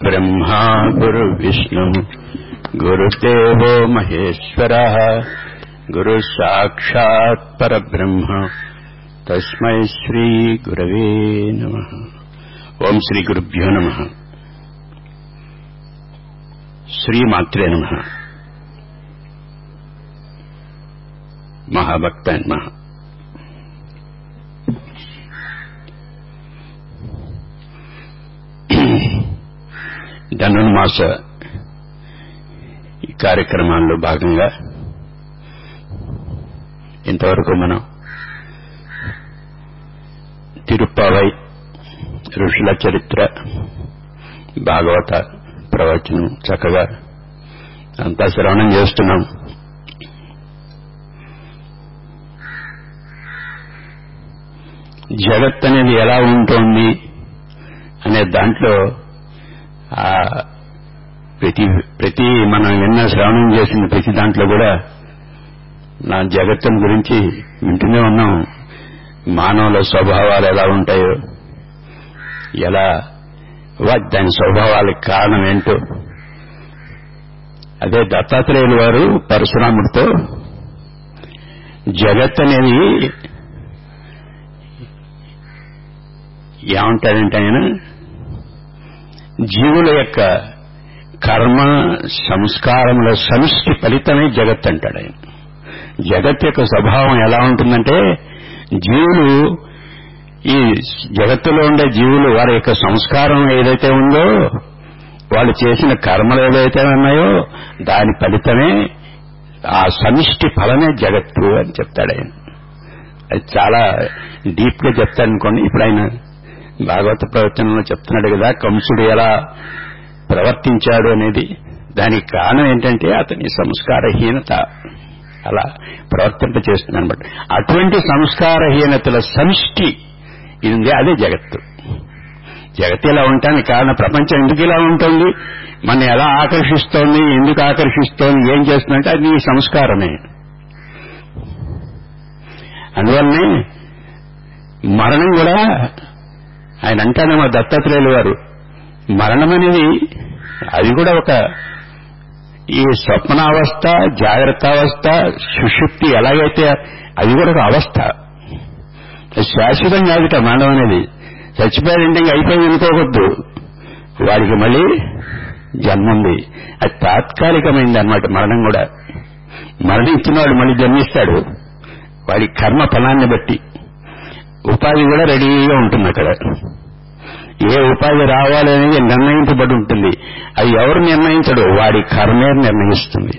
गुरुर्ब्रह्मा गुरुविष्णुः गुरुदेवो महेश्वरः गुरुः साक्षात् परब्रह्म तस्मै श्रीगुरवे नमः ఓం శ్రీ గురుభ్యో నమ శ్రీమాత్రే నమ మహాభక్త నమ ధనుర్మాస ఈ కార్యక్రమాల్లో భాగంగా ఇంతవరకు మనం తిరుప్పావై ఋషుల చరిత్ర భాగవత ప్రవచనం చక్కగా అంతా శ్రవణం చేస్తున్నాం జగత్ అనేది ఎలా ఉంటుంది అనే దాంట్లో ఆ ప్రతి ప్రతి మనం విన్న శ్రవణం చేసిన ప్రతి దాంట్లో కూడా నా జగత్తుని గురించి వింటూనే ఉన్నాం మానవుల స్వభావాలు ఎలా ఉంటాయో ఎలా దాని స్వభావాలకు కారణం ఏంటో అదే దత్తాత్రేయులు వారు పరశురాముడితో జగత్ అనేది ఏమంటాడంటే ఆయన జీవుల యొక్క కర్మ సంస్కారముల సమిష్టి ఫలితమే జగత్ అంటాడు ఆయన జగత్ యొక్క స్వభావం ఎలా ఉంటుందంటే జీవులు ఈ జగత్తులో ఉండే జీవులు వారి యొక్క సంస్కారం ఏదైతే ఉందో వాళ్ళు చేసిన కర్మలు ఏదైతే ఉన్నాయో దాని ఫలితమే ఆ సమిష్టి ఫలమే జగత్తు అని చెప్తాడు ఆయన అది చాలా డీప్ గా చెప్తాడు అనుకోండి ఇప్పుడు ఆయన భాగవత ప్రవచనంలో చెప్తున్నాడు కదా కంసుడు ఎలా ప్రవర్తించాడు అనేది దానికి కారణం ఏంటంటే అతని సంస్కారహీనత అలా ప్రవర్తింప చేస్తుంది అనమాట అటువంటి సంస్కారహీనతల సమిష్టి ఇది ఉంది అదే జగత్తు జగత్తు ఇలా ఉండటానికి కారణం ప్రపంచం ఎందుకు ఇలా ఉంటుంది మన ఎలా ఆకర్షిస్తోంది ఎందుకు ఆకర్షిస్తోంది ఏం చేస్తుందంటే అది నీ సంస్కారమే అందువల్లనే మరణం కూడా ఆయన అంటాడు మా దత్తాత్రేయులు వారు మరణం అనేది అది కూడా ఒక ఈ స్వప్నావస్థ జాగ్రత్త అవస్థ సుషుప్తి ఎలాగైతే అది కూడా ఒక అవస్థ శాశ్వతం కాదుట మరణం అనేది చచ్చిపోయాడంటే ఇంక అయిపోయింది అనుకోవద్దు వాడికి మళ్ళీ జన్మ ఉంది అది తాత్కాలికమైంది అనమాట మరణం కూడా మరణించిన వాడు మళ్ళీ జన్మిస్తాడు వాడి కర్మ ఫలాన్ని బట్టి ఉపాధి కూడా రెడీగా ఉంటుంది అక్కడ ఏ ఉపాధి రావాలి అనేది నిర్ణయించబడి ఉంటుంది అది ఎవరు నిర్ణయించడు వాడి కర్మే నిర్ణయిస్తుంది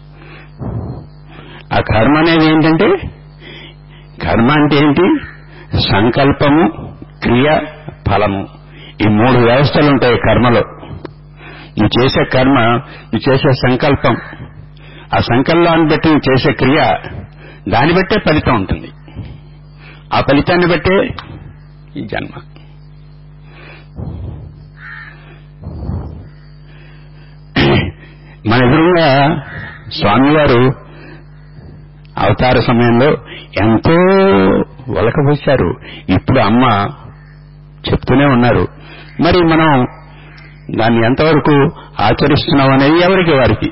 ఆ కర్మ అనేది ఏంటంటే కర్మ అంటే ఏంటి సంకల్పము క్రియ ఫలము ఈ మూడు వ్యవస్థలు ఉంటాయి కర్మలో నువ్వు చేసే కర్మ నువ్వు చేసే సంకల్పం ఆ సంకల్పాన్ని బట్టి నువ్వు చేసే క్రియ దాన్ని బట్టే ఫలితం ఉంటుంది ఆ ఫలితాన్ని బట్టే ఈ జన్మ మన ఎదురుగా స్వామివారు అవతార సమయంలో ఎంతో ఒలకబోశారు ఇప్పుడు అమ్మ చెప్తూనే ఉన్నారు మరి మనం దాన్ని ఎంతవరకు ఆచరిస్తున్నాం అనేది ఎవరికి వారికి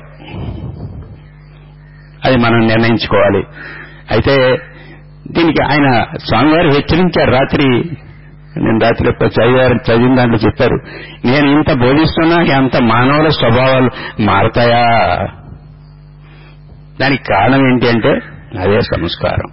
అది మనం నిర్ణయించుకోవాలి అయితే దీనికి ఆయన స్వామివారు హెచ్చరించారు రాత్రి నేను రాత్రి చదివారు చదివిన దాంట్లో చెప్పారు నేను ఇంత బోధిస్తున్నా ఎంత మానవుల స్వభావాలు మారతాయా దానికి కారణం ఏంటి అంటే అదే సంస్కారం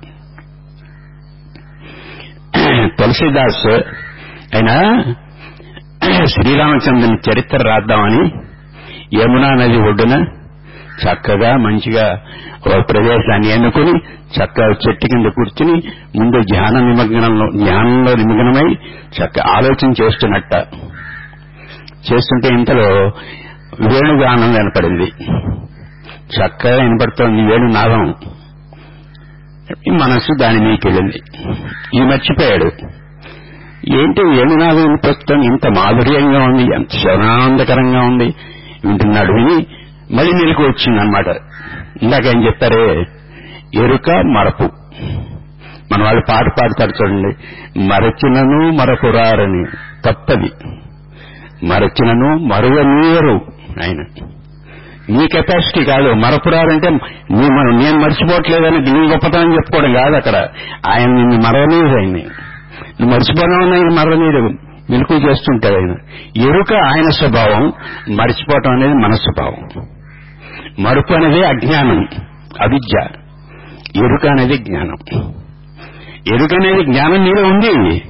తులసిదాస్ ఆయన శ్రీరామచంద్రుని చరిత్ర రాద్దామని యమునా నది ఒడ్డున చక్కగా మంచిగా ఒక ప్రదేశాన్ని ఎన్నుకుని చక్కగా చెట్టు కింద కూర్చుని ముందు ధ్యాన నిమగ్నంలో ధ్యానంలో నిమగ్నమై చక్క ఆలోచన చేస్తున్నట్ట చేస్తుంటే ఇంతలో వేణుగానం వినపడింది చక్కగా వినపడుతోంది వేణునాదం మనస్సు దాని మీదకి వెళ్ళింది ఈ మర్చిపోయాడు ఏంటి వేణునాదం వినిపిస్తుంది ఇంత మాధుర్యంగా ఉంది ఎంత శవనానందకరంగా ఉంది వింటున్నాడు విని మళ్ళీ మెలకు వచ్చిందనమాట ఇందాక ఏం చెప్పారే ఎరుక మరపు మన వాళ్ళు పాట పాడతారు చూడండి మరచినను మరపురారని తప్పది మరచినను మరువనీయరు ఆయన నీ కెపాసిటీ కాదు మరపురాలంటే నీ మనం నేను మర్చిపోవట్లేదని నీ గొప్పతనం చెప్పుకోవడం కాదు అక్కడ ఆయన నిన్ను మరవనీయదు ఆయన్ని నువ్వు మర్చిపోవడం ఆయన మరవనీయడు మెలకు చేస్తుంటాడు ఆయన ఎరుక ఆయన స్వభావం మర్చిపోవటం అనేది మన స్వభావం మరుపు అనేది అజ్ఞానం అవిద్య ఎరుక అనేది జ్ఞానం ఎరుక అనేది జ్ఞానం నీలో ఉంది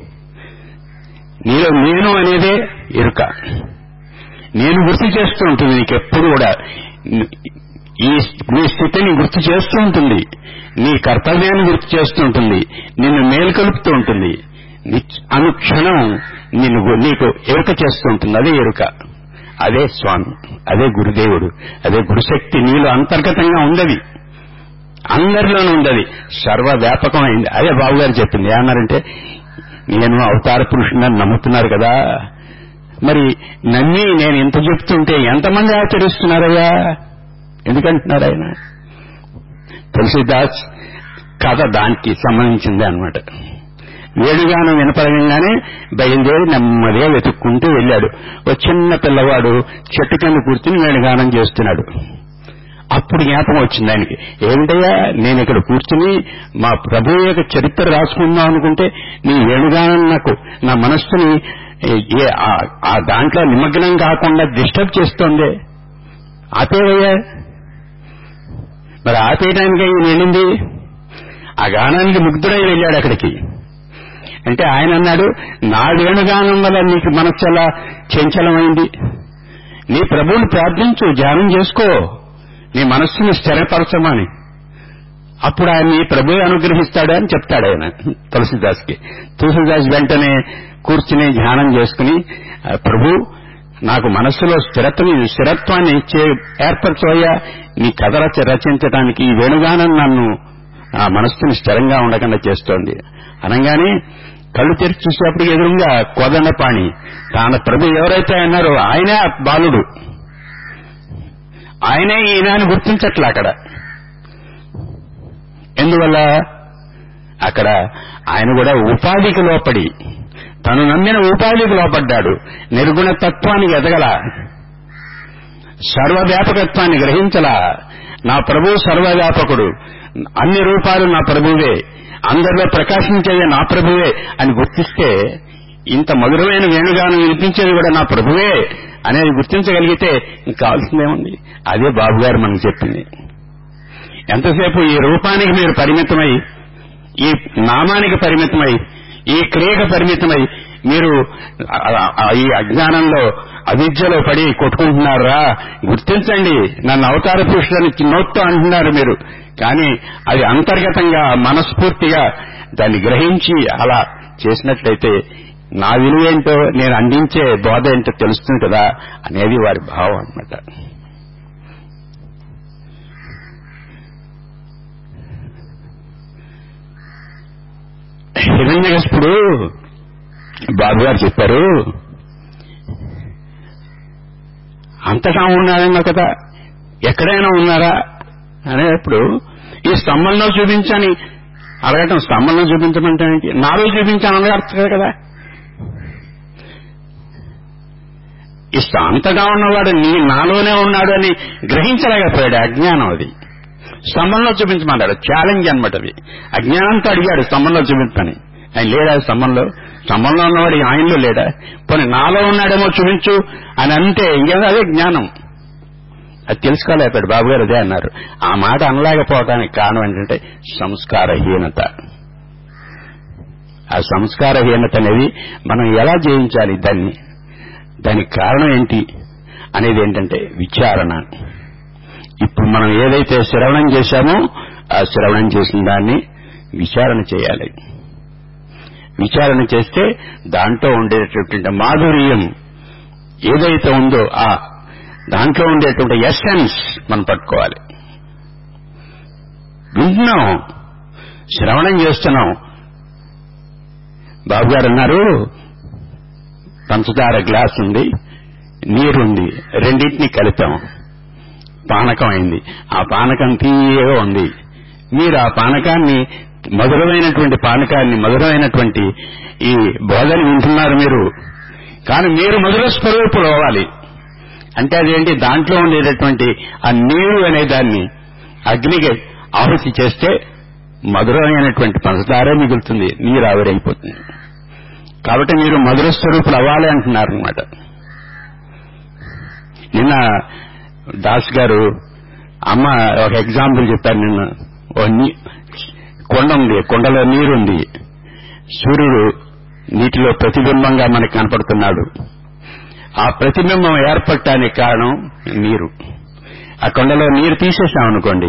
నీలో నేను అనేదే ఎరుక నేను గుర్తు చేస్తూ ఉంటుంది నీకు ఎప్పుడు కూడా ఈ నీ స్థితిని గుర్తు చేస్తూ ఉంటుంది నీ కర్తవ్యాన్ని గుర్తు చేస్తూ ఉంటుంది నిన్ను మేలుకొలుపుతూ ఉంటుంది అనుక్షణం నిన్ను నీకు ఎరుక చేస్తూ ఉంటుంది అదే ఎరుక అదే స్వామి అదే గురుదేవుడు అదే గురుశక్తి నీలో అంతర్గతంగా ఉండది అందరిలోనూ ఉండదు సర్వవ్యాపకమైంది అదే బాబు గారు చెప్పింది ఏమన్నారంటే నేను అవతార పురుషుడని నమ్ముతున్నారు కదా మరి నమ్మి నేను ఇంత చెప్తుంటే ఎంతమంది ఆచరిస్తున్నారయ్యా ఎందుకంటున్నారు ఆయన తులసిదాస్ కథ దానికి సంబంధించింది అనమాట వేణుగానం వినపడగానే బయలుదేరి నెమ్మదిగా వెతుక్కుంటూ వెళ్ళాడు ఒక చిన్న పిల్లవాడు చెట్టు కింద కూర్చుని వేణుగానం చేస్తున్నాడు అప్పుడు జ్ఞాపకం వచ్చింది ఆయనకి ఏమిటయ్యా నేను ఇక్కడ కూర్చుని మా ప్రభు యొక్క చరిత్ర రాసుకుందాం అనుకుంటే నీ వేణుగానం నాకు నా మనస్సుని ఆ దాంట్లో నిమగ్నం కాకుండా డిస్టర్బ్ చేస్తోంది ఆపేవయ్యా మరి ఆపేయడానికి ఆయన వెళ్ళింది ఆ గానానికి ముగ్ధుడై వెళ్ళాడు అక్కడికి అంటే ఆయన అన్నాడు నా వేణుగానం వల్ల నీకు మనస్సు ఎలా చంచలమైంది నీ ప్రభువుని ప్రార్థించు ధ్యానం చేసుకో నీ మనస్సుని స్థిరపరచమని అప్పుడు ఆయన నీ ప్రభు అనుగ్రహిస్తాడు అని చెప్తాడు ఆయన తులసిదాస్కి తులసిదాస్ వెంటనే కూర్చుని ధ్యానం చేసుకుని ప్రభు నాకు మనస్సులో స్థిరత్వం స్థిరత్వాన్ని ఇచ్చే ఏర్పరచోయ్యా నీ కథ రచించడానికి ఈ వేణుగానం నన్ను ఆ మనస్సుని స్థిరంగా ఉండకుండా చేస్తోంది అనగానే కళ్ళు తెరిచి చూసేప్పుడు ఎదురుగా కోదండపాణి తాన ప్రభు ఎవరైతే అన్నారో ఆయనే బాలుడు ఆయనే ఈయన అని గుర్తించట్లే అక్కడ ఎందువల్ల అక్కడ ఆయన కూడా ఉపాధికి లోపడి తను నమ్మిన ఉపాధికి లోపడ్డాడు నిర్గుణ తత్వానికి ఎదగల సర్వవ్యాపకత్వాన్ని గ్రహించలా నా ప్రభు సర్వవ్యాపకుడు అన్ని రూపాలు నా ప్రభువే అందరిలో ప్రకాశించేది నా ప్రభువే అని గుర్తిస్తే ఇంత మధురమైన వేణుగానం వినిపించేది కూడా నా ప్రభువే అనేది గుర్తించగలిగితే ఇంకా కావాల్సిందేముంది అదే బాబు గారు మనకు చెప్పింది ఎంతసేపు ఈ రూపానికి మీరు పరిమితమై ఈ నామానికి పరిమితమై ఈ క్రియకు పరిమితమై మీరు ఈ అజ్ఞానంలో అవిద్యలో పడి కొట్టుకుంటున్నారా గుర్తించండి నన్ను అవతార పురుషులని నోట్తో అంటున్నారు మీరు కానీ అది అంతర్గతంగా మనస్ఫూర్తిగా దాన్ని గ్రహించి అలా చేసినట్లయితే నా విలువేంటో నేను అందించే బోధ ఏంటో తెలుస్తుంది కదా అనేది వారి భావం అనమాట హిరణ్యకశిపుడు బాబు గారు చెప్పారు అంతటా ఉన్నారన్న కదా ఎక్కడైనా ఉన్నారా అనేటప్పుడు ఈ స్తంభంలో చూపించని అడగటం స్తంభంలో చూపించమంటే నాలో చూపించాను అనగా కదా ఇష్ట అంతగా ఉన్నవాడు నీ నాలోనే ఉన్నాడు అని గ్రహించలేకపోయాడు అజ్ఞానం అది స్తంభంలో చూపించమన్నాడు ఛాలెంజ్ అనమాట అది అజ్ఞానంతో అడిగాడు స్తంభంలో చూపించమని ఆయన లేడా స్తంభంలో స్తంభంలో ఉన్నవాడు ఆయనలో లేడా పోనీ నాలో ఉన్నాడేమో చూపించు అని అంటే ఇంకేదో అదే జ్ఞానం అది తెలుసుకోలేకపోయాడు బాబు గారు అదే అన్నారు ఆ మాట అనలేకపోవడానికి కారణం ఏంటంటే సంస్కారహీనత ఆ సంస్కారహీనత అనేది మనం ఎలా జయించాలి దాన్ని దానికి కారణం ఏంటి అనేది ఏంటంటే విచారణ ఇప్పుడు మనం ఏదైతే శ్రవణం చేశామో ఆ శ్రవణం చేసిన దాన్ని విచారణ చేయాలి విచారణ చేస్తే దాంట్లో ఉండేటటువంటి మాధుర్యం ఏదైతే ఉందో ఆ దాంట్లో ఉండేటువంటి ఎస్సెన్స్ మనం పట్టుకోవాలి వింటున్నాం శ్రవణం చేస్తున్నాం బాబు గారు అన్నారు పంచదార గ్లాస్ ఉంది నీరుంది రెండింటిని కలిపాం పానకం అయింది ఆ పానకం తీయగా ఉంది మీరు ఆ పానకాన్ని మధురమైనటువంటి పానకాన్ని మధురమైనటువంటి ఈ బోధని వింటున్నారు మీరు కానీ మీరు మధుర స్వరూపులు అవ్వాలి అంటే అదేంటి దాంట్లో ఉండేటటువంటి ఆ నీరు అనే దాన్ని అగ్నికి ఆహుతి చేస్తే మధురమైనటువంటి పంచదారే మిగులుతుంది నీరు ఆవిరైపోతుంది కాబట్టి మీరు మధుర స్వరూపులు అవ్వాలి అంటున్నారు అనమాట నిన్న దాస్ గారు అమ్మ ఒక ఎగ్జాంపుల్ చెప్పారు నిన్న ఓ నీ కొండ ఉంది కొండలో నీరుంది సూర్యుడు నీటిలో ప్రతిబింబంగా మనకు కనపడుతున్నాడు ఆ ప్రతిబింబం ఏర్పడటానికి కారణం నీరు ఆ కొండలో నీరు తీసేసామనుకోండి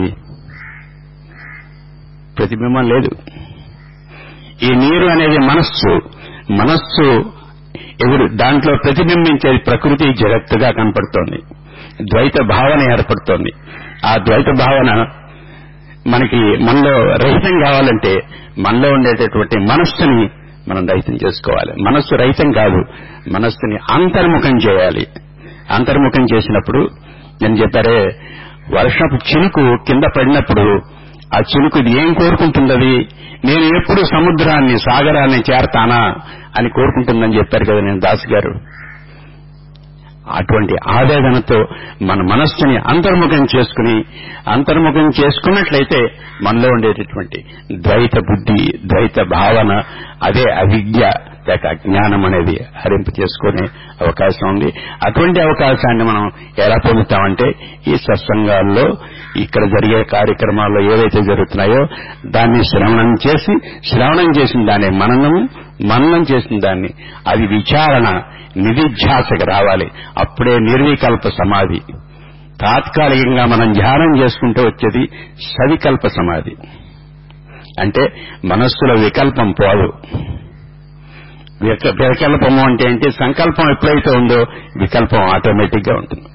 ప్రతిబింబం లేదు ఈ నీరు అనేది మనస్సు మనస్సు ఎవరు దాంట్లో ప్రతిబింబించేది ప్రకృతి జగత్తుగా కనపడుతోంది ద్వైత భావన ఏర్పడుతోంది ఆ ద్వైత భావన మనకి మనలో రహితం కావాలంటే మనలో ఉండేటటువంటి మనస్సుని మనం రహితం చేసుకోవాలి మనస్సు రహితం కాదు మనస్సుని అంతర్ముఖం చేయాలి అంతర్ముఖం చేసినప్పుడు నేను చెప్పారే వర్షపు చినుకు కింద పడినప్పుడు ఆ చినుకు ఇది ఏం కోరుకుంటున్నది నేను ఎప్పుడు సముద్రాన్ని సాగరాన్ని చేరతానా అని కోరుకుంటుందని చెప్పారు కదా నేను దాస్ గారు అటువంటి ఆవేదనతో మన మనస్సుని అంతర్ముఖం చేసుకుని అంతర్ముఖం చేసుకున్నట్లయితే మనలో ఉండేటటువంటి ద్వైత బుద్ధి ద్వైత భావన అదే అవిద్య లేక అజ్ఞానం అనేది హరింపు చేసుకునే అవకాశం ఉంది అటువంటి అవకాశాన్ని మనం ఎలా పొందుతామంటే ఈ సత్సంగాల్లో ఇక్కడ జరిగే కార్యక్రమాల్లో ఏవైతే జరుగుతున్నాయో దాన్ని శ్రవణం చేసి శ్రవణం చేసిన దాన్ని మననం మననం చేసిన దాన్ని అది విచారణ నిధిధ్యాసకు రావాలి అప్పుడే నిర్వికల్ప సమాధి తాత్కాలికంగా మనం ధ్యానం చేసుకుంటూ వచ్చేది సవికల్ప సమాధి అంటే మనస్సులో వికల్పం పోదు విక- వికల్పము అంటే ఏంటి సంకల్పం ఎప్పుడైతే ఉందో వికల్పం ఆటోమేటిక్ గా ఉంటుంది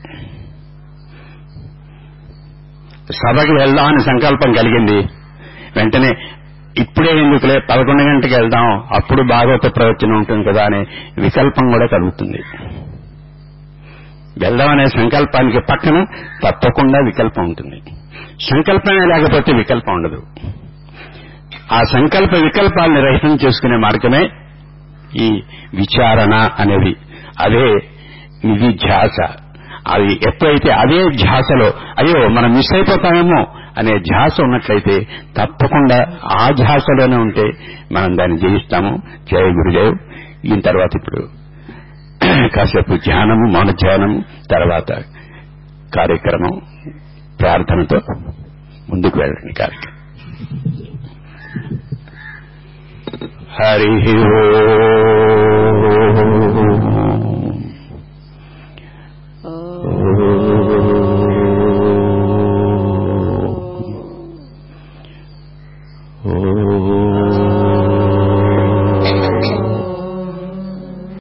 సభకి వెళ్దామని సంకల్పం కలిగింది వెంటనే ఇప్పుడే ఎందుకులే పదకొండు గంటకి వెళ్దాం అప్పుడు భాగవత ప్రవచనం ఉంటుంది కదా అనే వికల్పం కూడా కలుగుతుంది వెళ్దామనే సంకల్పానికి పక్కన తప్పకుండా వికల్పం ఉంటుంది సంకల్పమే లేకపోతే వికల్పం ఉండదు ఆ సంకల్ప వికల్పాలను రహితం చేసుకునే మార్గమే ఈ విచారణ అనేది అదే నిధి ధ్యాస అది ఎప్పుడైతే అదే ధ్యాసలో అయ్యో మనం మిస్ అయిపోతామేమో అనే ధ్యాస ఉన్నట్లయితే తప్పకుండా ఆ ధ్యాసలోనే ఉంటే మనం దాన్ని జయిస్తాము జయ గురుదేవ్ దీని తర్వాత ఇప్పుడు కాసేపు ధ్యానము మౌన ధ్యానము తర్వాత కార్యక్రమం ప్రార్థనతో ముందుకు వెళ్ళండి కార్యక్రమం హరి ఓ